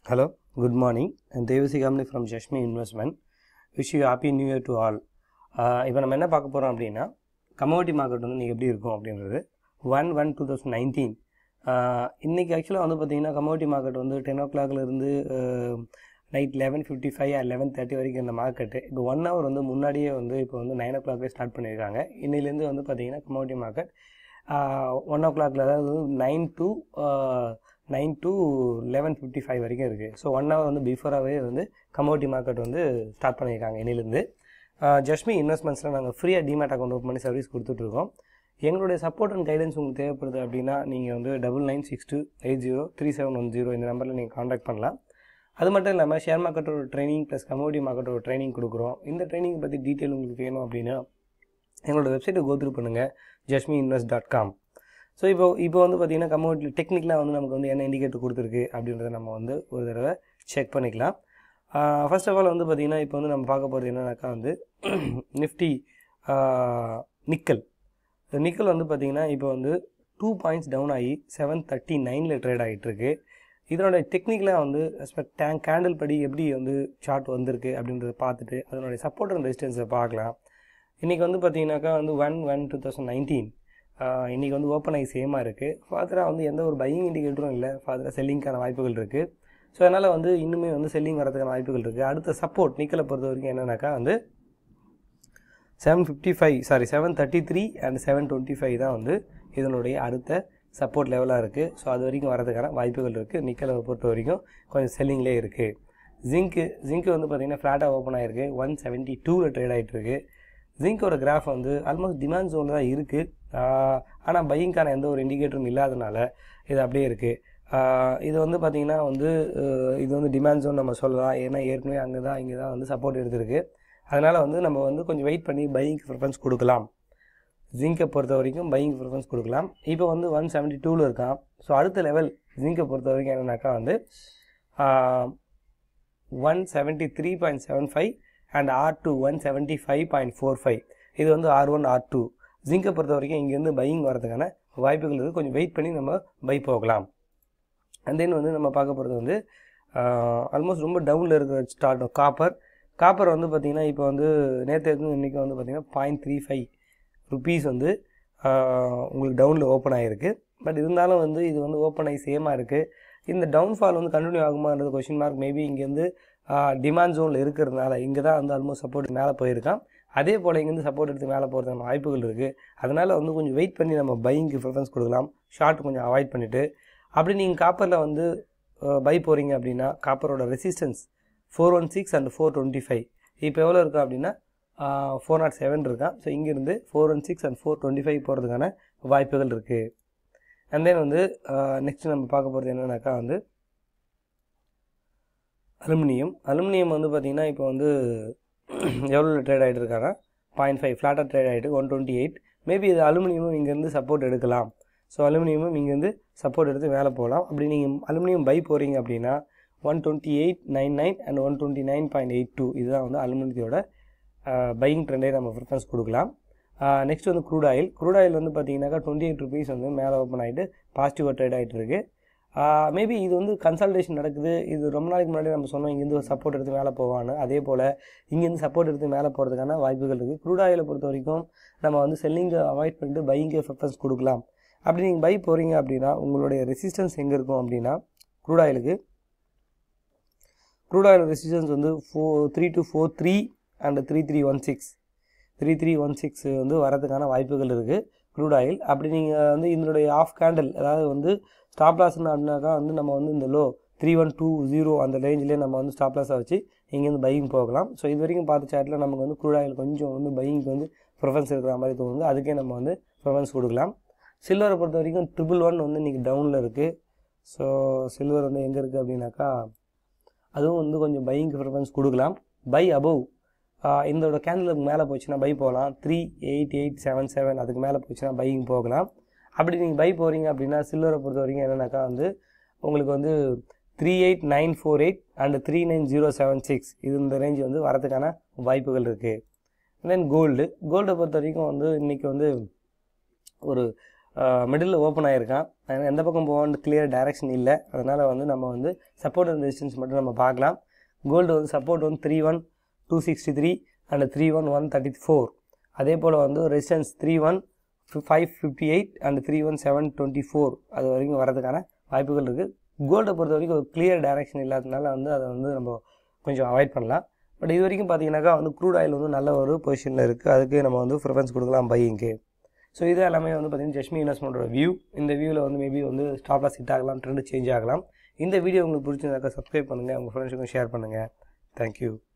Hello, good morning. I'm Devasi Gamli from Jashmi Investment. Wish you happy new year to all. இப்போ நம்ம என்ன பார்க்க போகிறோம் அப்படின்னா கமோடிட்டி மார்க்கெட் வந்து நீங்கள் எப்படி இருக்கும் அப்படின்றது one one two thousand nineteen இன்றைக்கி ஆக்சுவலாக வந்து பார்த்தீங்கன்னா கமோடிட்டி மார்க்கெட் வந்து டென் ஓ கிளாக்லேருந்து night eleven fifty five eleven thirty வரைக்கும் இந்த மார்க்கெட்டு இப்போ ஒன் ஹவர் வந்து முன்னாடியே வந்து இப்போ வந்து நைன் ஓ கிளாக்லேயே ஸ்டார்ட் பண்ணியிருக்காங்க இன்னிலேருந்து வந்து பார்த்தீங்கன்னா கமோடிட்டி மார்க்கெட் ஒன் ஓ கிளாக்ல அதாவது nine to nine to eleven fifty five வரைக்கும் இருக்குது ஸோ ஒன் ஹவர் வந்து பிஃபோராகவே வந்து கமோடிட்டி மார்க்கெட் வந்து ஸ்டார்ட் பண்ணியிருக்காங்க இன்னிலேருந்து ஜஸ்மி இன்வெஸ்ட்மெண்ட்ஸில் நாங்கள் ஃப்ரீயாக டிமேட் அக்கௌண்ட் ஓப்பன் பண்ணி சர்வீஸ் கொடுத்துட்ருக்கோம் எங்களுடைய சப்போர்ட் அண்ட் கைடன்ஸ் உங்களுக்கு தேவைப்படுது அப்படின்னா நீங்கள் வந்து double nine six two eight zero three seven one zero இந்த நம்பரில் நீங்கள் காண்டாக்ட் பண்ணலாம் அது மட்டும் இல்லாமல் ஷேர் மார்க்கெட்டோட ட்ரைனிங் ப்ளஸ் கமோடிட்டி மார்க்கெட்டோட ட்ரைனிங் கொடுக்குறோம் இந்த ட்ரைனிங் பற்றி டீட்டெயில் உங்களுக்கு வேணும் அப்படின்னா எங்களோட வெப்சைட்டை கோத்ரூ பண்ணுங்கள் Jasmi invest dot com so இப்போ இப்போ வந்து பார்த்தீங்கன்னா கமோடிட்டி டெக்னிக்கலாக வந்து நமக்கு வந்து என்ன இண்டிகேட்டர் கொடுத்துருக்கு அப்படின்றத நம்ம வந்து ஒரு தடவை செக் பண்ணிக்கலாம் ஃபர்ஸ்ட் ஆஃப் ஆல் வந்து பார்த்திங்கன்னா இப்போ வந்து நம்ம பார்க்க போகிறது என்னன்னாக்கா வந்து நிஃப்டி நிக்கல் நிக்கல் வந்து பார்த்திங்கன்னா இப்போ வந்து டூ பாயிண்ட்ஸ் டவுன் ஆகி செவன் தேர்ட்டி நைனில் ட்ரேட் ஆகிட்டுருக்கு இதனோட டெக்னிக்கலாக வந்து டேங்க் கேண்டில் படி எப்படி வந்து சார்ட் வந்திருக்கு அப்படின்றத பார்த்துட்டு அதனுடைய சப்போர்ட் அண்ட் ரெசிஸ்டன்ஸை பார்க்கலாம் இன்றைக்கி வந்து பார்த்தீங்கன்னாக்கா வந்து one one two thousand nineteen இன்றைக்கி வந்து ஓப்பன் ஆகி சேமாக இருக்குது ஃபாதராக வந்து எந்த ஒரு பையிங் இண்டிகேட்டரும் இல்லை ஃபாதராக செல்லிங்க்கான வாய்ப்புகள் இருக்குது ஸோ அதனால் வந்து இன்னுமே வந்து செல்லிங் வரதுக்கான வாய்ப்புகள் இருக்குது அடுத்த சப்போர்ட் நிக்கலை பொறுத்த வரைக்கும் என்னென்னாக்கா வந்து seven fifty five sorry seven thirty three and seven twenty five தான் வந்து இதனுடைய அடுத்த சப்போர்ட் லெவலாக இருக்குது ஸோ அது வரைக்கும் வரதுக்கான வாய்ப்புகள் இருக்குது நிக்கலை பொறுத்த வரைக்கும் கொஞ்சம் செல்லிங்லேயே இருக்குது ஜிங்க்கு ஜிங்க்கு வந்து பார்த்திங்கன்னா ஃப்ளாட்டாக ஓப்பன் ஆகிருக்கு ஒன் செவன்ட்டி டூவில் ட்ரேட் ஆகிட்டுருக்கு ஜிங்கோட கிராஃப் வந்து ஆல்மோஸ்ட் டிமாண்ட் ஜோனில் தான் இருக்குது ஆனால் பையிங்க்கான எந்த ஒரு இண்டிகேட்டரும் இல்லாதனால இது அப்படியே இருக்குது இது வந்து பார்த்திங்கன்னா வந்து இது வந்து டிமாண்ட் ஜோன் நம்ம சொல்லலாம் ஏன்னா ஏற்கனவே அங்கே தான் இங்கே தான் வந்து சப்போர்ட் எடுத்திருக்கு அதனால் வந்து நம்ம வந்து கொஞ்சம் வெயிட் பண்ணி பையிங்க்கு ப்ரிஃபரன்ஸ் கொடுக்கலாம் ஜிங்கை பொறுத்த வரைக்கும் பையிங் ப்ரிஃபரன்ஸ் கொடுக்கலாம் இப்போ வந்து ஒன் செவன்ட்டி டூவில் இருக்கான் ஸோ அடுத்த லெவல் ஜிங்கை பொறுத்த வரைக்கும் என்னென்னாக்கா வந்து one seventy three point seven five and R two one seventy five point four five இது வந்து ஆர் ஒன் ஆர் டூ ஜிங்கை பொறுத்த வரைக்கும் இங்கேருந்து பையிங் வரதுக்கான வாய்ப்புகள் இருக்குது கொஞ்சம் வெயிட் பண்ணி நம்ம பை போகலாம் அண்ட் தென் வந்து நம்ம பார்க்க போகிறது வந்து ஆல்மோஸ்ட் ரொம்ப டவுனில் இருக்கிற ஸ்டார்ட் காப்பர் காப்பர் வந்து பார்த்திங்கன்னா இப்போ வந்து நேற்று இன்றைக்கி வந்து பார்த்திங்கன்னா பாயிண்ட் த்ரீ ஃபைவ் ருபீஸ் வந்து உங்களுக்கு டவுனில் ஓப்பன் ஆகிருக்கு பட் இருந்தாலும் வந்து இது வந்து ஓப்பன் ஆகி சேமாக இருக்குது இந்த டவுன்ஃபால் வந்து கண்டினியூ ஆகுமான்றது கொஷின் மார்க் மேபி இங்கேருந்து டிமாண்ட் ஜோனில் இருக்கிறதுனால இங்கே தான் வந்து ஆல்மோஸ்ட் சப்போர்ட் மேலே போயிருக்கான் அதே போல் இங்கேருந்து சப்போர்ட் எடுத்து மேலே போகிறதுக்கான வாய்ப்புகள் இருக்குது அதனால் வந்து கொஞ்சம் வெயிட் பண்ணி நம்ம பையிங்க்கு ப்ரிஃபரன்ஸ் கொடுக்கலாம் ஷார்ட் கொஞ்சம் அவாய்ட் பண்ணிவிட்டு அப்படி நீங்கள் காப்பரில் வந்து பை போகிறீங்க அப்படின்னா காப்பரோட resistance four one six and four twenty five இப்போ எவ்வளோ இருக்கா அப்படின்னா ஃபோர் நாட் செவன் இருக்கான் ஸோ இங்கேருந்து four one six and four twenty five போகிறதுக்கான வாய்ப்புகள் இருக்குது அண்ட் தென் வந்து நெக்ஸ்ட் நம்ம பார்க்க போகிறது என்னென்னாக்கா வந்து அலுமினியம் அலுமினியம் வந்து பார்த்திங்கன்னா இப்போ வந்து எவ்வளோ ட்ரேட் ஆகிட்டு இருக்காங்க பாயிண்ட் ஃபைவ் ஃப்ளாட்டாக ட்ரேட் ஆகிட்டு ஒன் டுவெண்ட்டி எயிட் மேபி இது அலுமினியமும் இங்கேருந்து சப்போர்ட் எடுக்கலாம் ஸோ அலுமினியமும் இங்கேருந்து சப்போர்ட் எடுத்து மேலே போகலாம் அப்படி நீங்கள் அலுமினியம் பை போகிறீங்க அப்படின்னா one twenty eight nine nine and one twenty nine point eight two இதுதான் வந்து அலுமினியத்தோட பையிங் ட்ரெண்டே நம்ம ப்ரிஃபரன்ஸ் கொடுக்கலாம் நெக்ஸ்ட் வந்து க்ரூட் ஆயில் க்ரூட் ஆயில் வந்து பார்த்தீங்கன்னாக்கா டுவெண்ட்டி எயிட் ருபீஸ் வந்து மேலே ஓப்பன் ஆகிட்டு பாசிட்டிவாக ட்ரேட் ஆகிட்டு இருக்குது மேபி இது வந்து கன்சல்டேஷன் நடக்குது இது ரொம்ப நாளைக்கு முன்னாடி நம்ம சொன்னோம் இங்கேருந்து ஒரு சப்போர்ட் எடுத்து மேலே போவான்னு அதே போல் இங்கேருந்து சப்போர்ட் எடுத்து மேலே போகிறதுக்கான வாய்ப்புகள் இருக்குது க்ரூட் ஆயிலை பொறுத்த வரைக்கும் நம்ம வந்து செல்லிங்கை அவாய்ட் பண்ணிட்டு பையிங்கை ப்ரிஃபரன்ஸ் கொடுக்கலாம் அப்படி நீங்கள் பை போகிறீங்க அப்படின்னா உங்களுடைய ரெசிஸ்டன்ஸ் எங்கே இருக்கும் அப்படின்னா க்ரூட் ஆயிலுக்கு க்ரூட் ஆயில் ரெசிஸ்டன்ஸ் வந்து four three two four three and three three one six three three one six வந்து வரதுக்கான வாய்ப்புகள் இருக்குது க்ரூட் ஆயில் அப்படி நீங்கள் வந்து இதனுடைய ஆஃப் கேண்டில் அதாவது வந்து ஸ்டாப் லாஸ்ன்னு அப்படின்னாக்கா வந்து நம்ம வந்து இந்த low three one two zero அந்த ரேஞ்சிலே நம்ம வந்து ஸ்டாப் லாஸை வச்சு இங்கேருந்து பையிங் போகலாம் ஸோ இது வரைக்கும் பார்த்த சாட்டில் நமக்கு வந்து க்ரூட் ஆயில் கொஞ்சம் வந்து பையிங்க்கு வந்து ப்ரிஃபரன்ஸ் இருக்கிற மாதிரி தோணுது அதுக்கே நம்ம வந்து ப்ரிஃபரன்ஸ் கொடுக்கலாம் சில்வரை பொறுத்த வரைக்கும் ட்ரிபிள் ஒன் வந்து இன்றைக்கி டவுனில் இருக்குது ஸோ சில்வர் வந்து எங்கே இருக்குது அப்படின்னாக்கா அதுவும் வந்து கொஞ்சம் பையிங்க்கு ப்ரிஃபரன்ஸ் கொடுக்கலாம் பை அபவ் இதோட கேண்டலுக்கு மேலே போச்சுன்னா பை போகலாம் three eight eight seven seven அதுக்கு மேலே போச்சுன்னா பையிங் போகலாம் அப்படி நீங்கள் பை போகிறீங்க அப்படின்னா சில்வரை பொறுத்த வரைக்கும் என்னென்னாக்கா வந்து உங்களுக்கு வந்து three eight nine four eight and three nine zero seven six இது இந்த ரேஞ்ச் வந்து வரதுக்கான வாய்ப்புகள் இருக்குது தென் கோல்டு கோல்டை பொறுத்த வரைக்கும் வந்து இன்றைக்கி வந்து ஒரு மிடில் ஓப்பன் ஆகிருக்கான் அதனால் எந்த பக்கம் போவான்னு கிளியர் டைரக்ஷன் இல்லை அதனால் வந்து நம்ம வந்து சப்போர்ட் அண்ட் ரெசிஸ்டன்ஸ் மட்டும் நம்ம பார்க்கலாம் கோல்டு வந்து சப்போர்ட் வந்து three one two sixty three and three one one thirty four அதே போல் வந்து resistance three one five fifty eight and three one seven twenty four அது வரைக்கும் வரதுக்கான வாய்ப்புகள் இருக்குது கோல்டை பொறுத்த வரைக்கும் ஒரு கிளியர் டைரக்ஷன் இல்லாததுனால வந்து அதை வந்து நம்ம கொஞ்சம் அவாய்ட் பண்ணலாம் பட் இது வரைக்கும் பார்த்தீங்கன்னாக்கா வந்து க்ரூட் ஆயில் வந்து நல்ல ஒரு பொசிஷனில் இருக்குது அதுக்கு நம்ம வந்து ப்ரிஃபரன்ஸ் கொடுக்கலாம் பையிங்க்கு ஸோ இது எல்லாமே வந்து பார்த்தீங்கன்னா ஜஸ்மி இன்வெஸ்ட்மெண்ட்டோட வியூ இந்த வியூவில் வந்து மேபி வந்து ஸ்டாப் லாஸ் ஹிட் ஆகலாம் ட்ரெண்ட் சேஞ்ச் ஆகலாம் இந்த வீடியோ உங்களுக்கு பிடிச்சிருந்தாக்கா சப்ஸ்கிரைப் பண்ணுங்கள் உங்கள் ஃப்ரெண்ட்ஸுக்கும் ஷேர் பண்ணுங்கள் தேங்க்யூ